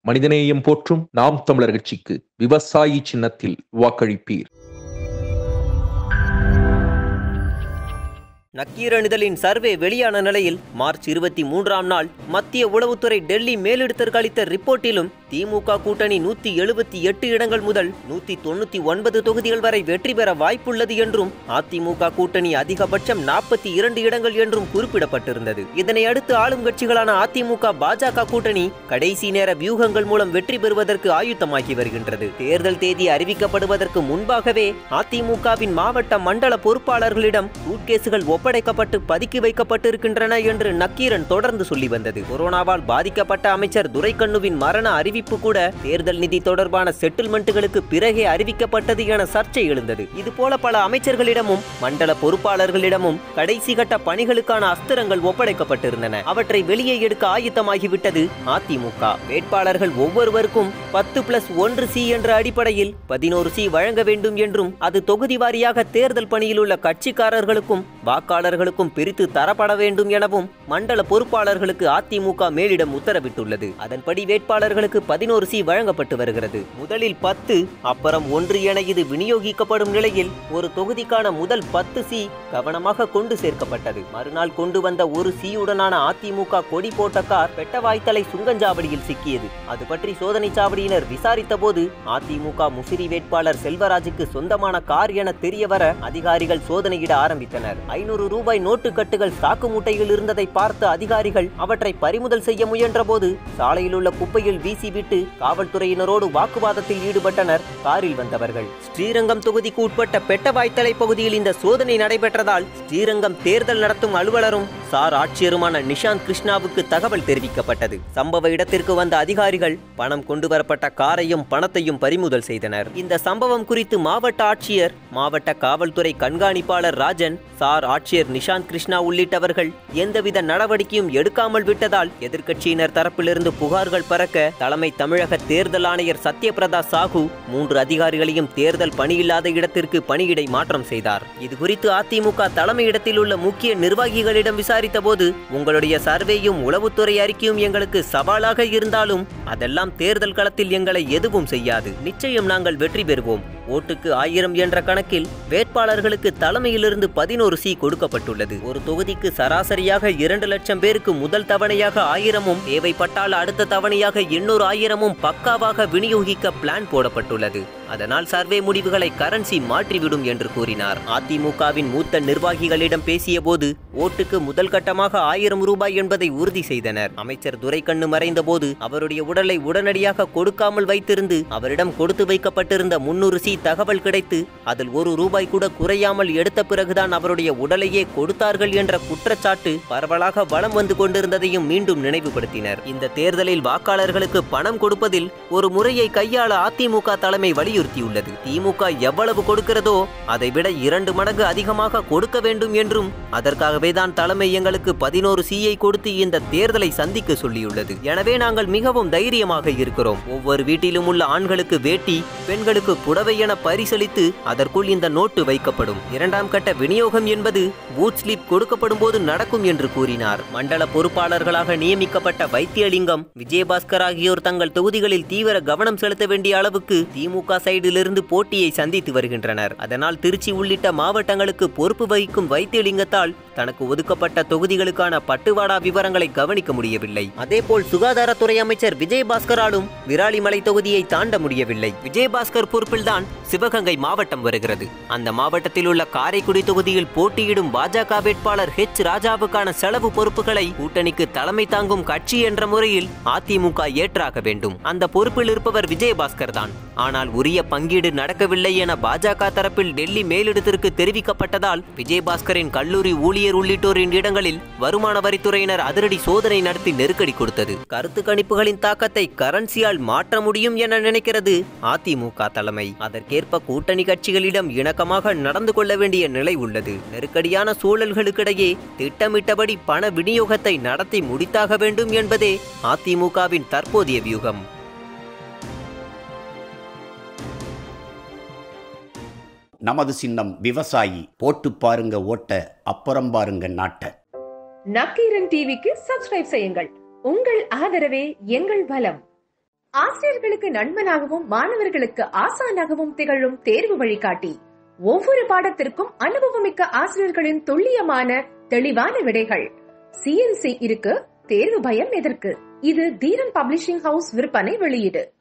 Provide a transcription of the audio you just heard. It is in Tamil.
மனிதநேயம் போற்றும் நாம் தமிழர் கட்சிக்கு விவசாயி சின்னத்தில் வாக்களிப்பீர் நக்கீரணிதலின் சர்வே வெளியான நிலையில் மார்ச் இருபத்தி மூன்றாம் நாள் மத்திய உளவுத்துறை டெல்லி மேலிடத்திற்கு அளித்த ரிப்போர்ட்டிலும் திமுக கூட்டணி நூத்தி எழுபத்தி எட்டு இடங்கள் முதல் நூத்தி தொண்ணூத்தி ஒன்பது தொகுதிகள் வரை வெற்றி பெற வாய்ப்புள்ளது என்றும் அதிமுக கூட்டணி அதிகபட்சம் நாற்பத்தி இரண்டு இடங்கள் என்றும் குறிப்பிடப்பட்டிருந்தது இதனை அடுத்து ஆளும் கட்சிகளான அதிமுக பாஜக கூட்டணி கடைசி நேர வியூகங்கள் மூலம் வெற்றி பெறுவதற்கு ஆயுத்தமாகி வருகின்றது தேர்தல் தேதி அறிவிக்கப்படுவதற்கு முன்பாகவே அதிமுகவின் மாவட்ட மண்டல பொறுப்பாளர்களிடம் சூட்கேசுகள் ஒப்படைக்கப்பட்டு பதுக்கி வைக்கப்பட்டிருக்கின்றன என்று நக்கீரன் தொடர்ந்து சொல்லி வந்தது கொரோனாவால் பாதிக்கப்பட்ட அமைச்சர் துரைக்கண்ணுவின் மரண அறிவிப்பு கூட தேர்தல் நிதி தொடர்பான செட்டில்மெண்ட்டுகளுக்கு பிறகே அறிவிக்கப்பட்டது என சர்ச்சை எழுந்தது இதுபோல பல அமைச்சர்களிடமும் மண்டல பொறுப்பாளர்களிடமும் கடைசி கட்ட பணிகளுக்கான அஸ்திரங்கள் ஒப்படைக்கப்பட்டிருந்தன அவற்றை வெளியே எடுக்க ஆயத்தமாகிவிட்டது அதிமுக வேட்பாளர்கள் ஒவ்வொருவருக்கும் பத்து பிளஸ் ஒன்று சி என்ற அடிப்படையில் பதினோரு சி வழங்க வேண்டும் என்றும் அது தொகுதி வாரியாக தேர்தல் பணியில் உள்ள கட்சிக்காரர்களுக்கும் வாக்காளர்களுக்கும் பிரித்து தரப்பட வேண்டும் எனவும் மண்டல பொறுப்பாளர்களுக்கு அதிமுக மேலிடம் உத்தரவிட்டுள்ளது அதன்படி வேட்பாளர்களுக்கு பதினோரு சி வழங்கப்பட்டு வருகிறது முதலில் பத்து அப்புறம் ஒன்று என இது விநியோகிக்கப்படும் நிலையில் ஒரு தொகுதிக்கான முதல் பத்து சி கவனமாக கொண்டு சேர்க்கப்பட்டது மறுநாள் கொண்டு வந்த ஒரு சியுடனான அதிமுக கொடி போட்ட கார் பெட்டவாய்த்தலை சுங்கஞ்சாவடியில் சிக்கியது அது பற்றி சோதனை சாவடியினர் விசாரித்த போது அதிமுக முசிறி வேட்பாளர் செல்வராஜுக்கு சொந்தமான கார் என தெரிய வர அதிகாரிகள் சோதனையிட ஆரம்பித்தனர் ஐநூறு ரூபாய் நோட்டு கட்டுகள் சாக்கு மூட்டையில் இருந்ததை பார்த்த அதிகாரிகள் அவற்றை பறிமுதல் செய்ய முயன்ற போது சாலையில் உள்ள குப்பையில் வீசிவிட்டு காவல்துறையினரோடு வாக்குவாதத்தில் ஈடுபட்டனர் காரில் வந்தவர்கள் ஸ்ரீரங்கம் தொகுதிக்கு உட்பட்ட பெட்டவாய்த்தலை பகுதியில் இந்த சோதனை நடைபெற்றதால் ஸ்ரீரங்கம் தேர்தல் நடத்தும் அலுவலரும் சார் ஆட்சியருமான நிஷாந்த் கிருஷ்ணாவுக்கு தகவல் தெரிவிக்கப்பட்டது சம்பவ இடத்திற்கு வந்த அதிகாரிகள் பணம் கொண்டு வரப்பட்ட காரையும் பணத்தையும் பறிமுதல் செய்தனர் இந்த சம்பவம் குறித்து மாவட்ட ஆட்சியர் மாவட்ட காவல்துறை கண்காணிப்பாளர் ராஜன் சார் ஆட்சியர் நிஷாந்த் கிருஷ்ணா உள்ளிட்டவர்கள் எந்தவித நடவடிக்கையும் எடுக்காமல் விட்டதால் எதிர்க்கட்சியினர் தரப்பிலிருந்து புகார்கள் பறக்க தலைமை தமிழக தேர்தல் ஆணையர் சத்யபிரதா சாஹூ மூன்று அதிகாரிகளையும் தேர்தல் பணியில்லாத இடத்திற்கு பணியிடை மாற்றம் செய்தார் இது குறித்து அதிமுக தலைமையிடத்தில் உள்ள முக்கிய நிர்வாகிகளிடம் விசாரித்த போது உங்களுடைய சர்வேயும் உளவுத்துறை அறிக்கையும் எங்களுக்கு சவாலாக இருந்தாலும் அதெல்லாம் தேர்தல் களத்தில் எங்களை எதுவும் செய்யாது நிச்சயம் நாங்கள் வெற்றி பெறுவோம் ஓட்டுக்கு ஆயிரம் என்ற கணக்கில் வேட்பாளர்களுக்கு தலைமையிலிருந்து பதினோரு சி கொடுக்கப்பட்டுள்ளது ஒரு தொகுதிக்கு சராசரியாக இரண்டு லட்சம் பேருக்கு முதல் தவணையாக ஆயிரமும் தேவைப்பட்டால் அடுத்த தவணையாக எண்ணூறு ஆயிரமும் பக்காவாக விநியோகிக்க பிளான் போடப்பட்டுள்ளது அதனால் சர்வே முடிவுகளை கரன்சி மாற்றிவிடும் என்று கூறினார் அதிமுகவின் மூத்த நிர்வாகிகளிடம் பேசிய போது ஓட்டுக்கு முதல் கட்டமாக ஆயிரம் ரூபாய் என்பதை உறுதி செய்தனர் அமைச்சர் துரைக்கண்ணு மறைந்த போது அவருடைய உடலை உடனடியாக கொடுக்காமல் வைத்திருந்து அவரிடம் கொடுத்து வைக்கப்பட்டிருந்த முன்னூறு சி தகவல் கிடைத்து அதில் ஒரு ரூபாய் கூட குறையாமல் எடுத்த பிறகுதான் அவருடைய உடலையே கொடுத்தார்கள் என்ற குற்றச்சாட்டு பரவலாக வலம் வந்து கொண்டிருந்ததையும் மீண்டும் நினைவுபடுத்தினர் இந்த தேர்தலில் வாக்காளர்களுக்கு பணம் கொடுப்பதில் ஒரு முறையை கையாள அதிமுக தலைமை வலியுறுத்தியுள்ளது திமுக எவ்வளவு கொடுக்கிறதோ அதை விட இரண்டு மடங்கு அதிகமாக கொடுக்க வேண்டும் என்றும் அதற்காகவே தான் தலைமை எங்களுக்கு பதினோரு சியை கொடுத்து இந்த தேர்தலை சந்திக்க சொல்லியுள்ளது எனவே நாங்கள் மிகவும் தைரியமாக இருக்கிறோம் ஒவ்வொரு வீட்டிலும் உள்ள ஆண்களுக்கு வேட்டி பெண்களுக்கு புடவை என பரிசளித்து அதற்குள் இந்த நோட்டு வைக்கப்படும் இரண்டாம் கட்ட விநியோகம் என்பது பூத் ஸ்லிப் கொடுக்கப்படும் போது நடக்கும் என்று கூறினார் மண்டல பொறுப்பாளர்களாக நியமிக்கப்பட்ட வைத்தியலிங்கம் விஜயபாஸ்கர் ஆகியோர் தங்கள் தொகுதிகளில் தீவிர கவனம் செலுத்த வேண்டிய அளவுக்கு திமுக சைடிலிருந்து போட்டியை சந்தித்து வருகின்றனர் அதனால் திருச்சி உள்ளிட்ட மாவட்டங்களுக்கு பொறுப்பு வகிக்கும் வைத்தியலிங்கத்தால் தனக்கு ஒதுக்கப்பட்ட தொகுதிகளுக்கான பட்டுவாடா விவரங்களை கவனிக்க முடியவில்லை அதேபோல் சுகாதாரத்துறை அமைச்சர் விஜயபாஸ்கராலும் விராலிமலை தொகுதியை தாண்ட முடியவில்லை விஜயபாஸ்கர் பொறுப்பில்தான் சிவகங்கை மாவட்டம் வருகிறது அந்த மாவட்டத்தில் உள்ள காரைக்குடி தொகுதியில் போட்டியிடும் பாஜக வேட்பாளர் ஹெச் ராஜாவுக்கான செலவு பொறுப்புகளை கூட்டணிக்கு தலைமை தாங்கும் கட்சி என்ற முறையில் அதிமுக ஏற்றாக வேண்டும் அந்த பொறுப்பில் இருப்பவர் விஜயபாஸ்கர் தான் ஆனால் உரிய பங்கீடு நடக்கவில்லை என பாஜக தரப்பில் டெல்லி மேலிடத்திற்கு தெரிவிக்கப்பட்டதால் விஜயபாஸ்கரின் கல்லூரி ஊழியர் உள்ளிட்டோரின் இடங்களில் வருமான வரித்துறையினர் அதிரடி சோதனை நடத்தி நெருக்கடி கொடுத்தது கருத்து கணிப்புகளின் தாக்கத்தை கரன்சியால் மாற்ற முடியும் என நினைக்கிறது அதிமுக தலைமை அதற்கேற்ப கூட்டணி கட்சிகளிடம் இணக்கமாக நடந்து கொள்ள வேண்டிய நிலை உள்ளது நெருக்கடியான சூழல்களுக்கிடையே திட்டமிட்டபடி பண விநியோகத்தை நடத்தி முடித்தாக வேண்டும் என்பதே அதிமுகவின் தற்போதைய வியூகம் நமது சின்னம் விவசாயி போட்டு பாருங்க ஓட்ட அப்புறம் பாருங்க நாட்ட நக்கீரன் டிவிக்கு சப்ஸ்கிரைப் செய்யுங்கள் உங்கள் ஆதரவே எங்கள் பலம் ஆசிரியர்களுக்கு நண்பனாகவும் மாணவர்களுக்கு ஆசானாகவும் திகழும் தேர்வு வழிகாட்டி ஒவ்வொரு பாடத்திற்கும் அனுபவமிக்க ஆசிரியர்களின் துல்லியமான தெளிவான விடைகள் சிஎன்சி இருக்கு தேர்வு பயம் எதற்கு இது தீரன் பப்ளிஷிங் ஹவுஸ் விற்பனை வெளியீடு